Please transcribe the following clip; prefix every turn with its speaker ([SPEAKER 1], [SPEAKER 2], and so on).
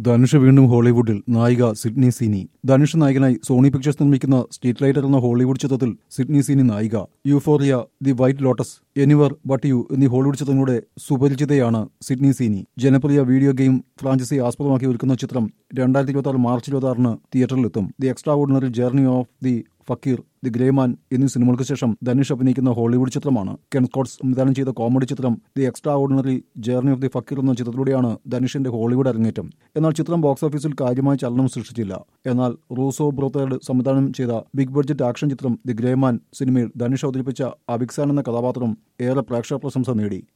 [SPEAKER 1] ധനുഷ് വീണ്ടും ഹോളിവുഡിൽ നായിക Sydney Sweeney Dhanush നായകനായി സോണി പിക്ചേഴ്സ് നിർമ്മിക്കുന്ന സ്ട്രീറ്റ് ലൈറ്റർ എന്ന ഹോളിവുഡ് ചിത്രത്തിൽ സിഡ്നി സീനി നായിക Euphoria The White Lotus Anyone But You എന്നീ ഹോളിവുഡ് ചിത്രങ്ങളുടെ സുപരിചിതയാണ് സിഡ്നി സീനി ജനപ്രിയ വീഡിയോ ഗെയിം ഫ്രാഞ്ചൈസി ആസ്പദമാക്കി ഒരുക്കുന്ന ചിത്രം രണ്ടായിരത്തി ഇരുപത്തി ആറ് മാർച്ച് ഇരുപത്തി ആറിന് തിയേറ്ററിലെത്തും The Extraordinary Journey of the Fakir The Gray Man എന്നീ സിനിമകൾക്ക് ശേഷം ധനുഷ് അഭിനയിക്കുന്ന ഹോളിവുഡ് ചിത്രമാണ് കെൻ സ്കോട്ട്സ് സംവിധാനം ചെയ്ത കോമഡി ചിത്രം The Extraordinary Journey of the Fakir എന്ന ചിത്രത്തിലൂടെയാണ് ധനുഷിന്റെ ഹോളിവുഡ് അരങ്ങേറ്റം എന്നാൽ ചിത്രം ബോക്സ് ഓഫീസിൽ കാര്യമായ ചലനം സൃഷ്ടിച്ചില്ല എന്നാൽ റൂസോ ബ്രോത്തേഡ് സംവിധാനം ചെയ്ത ബിഗ് ബഡ്ജറ്റ് ആക്ഷൻ ചിത്രം ദി ഗ്രേമാൻ സിനിമയിൽ ധനുഷ് അവതരിപ്പിച്ച അബിക്സാൻ എന്ന കഥാപാത്രം ഏറെ പ്രേക്ഷക പ്രശംസ നേടി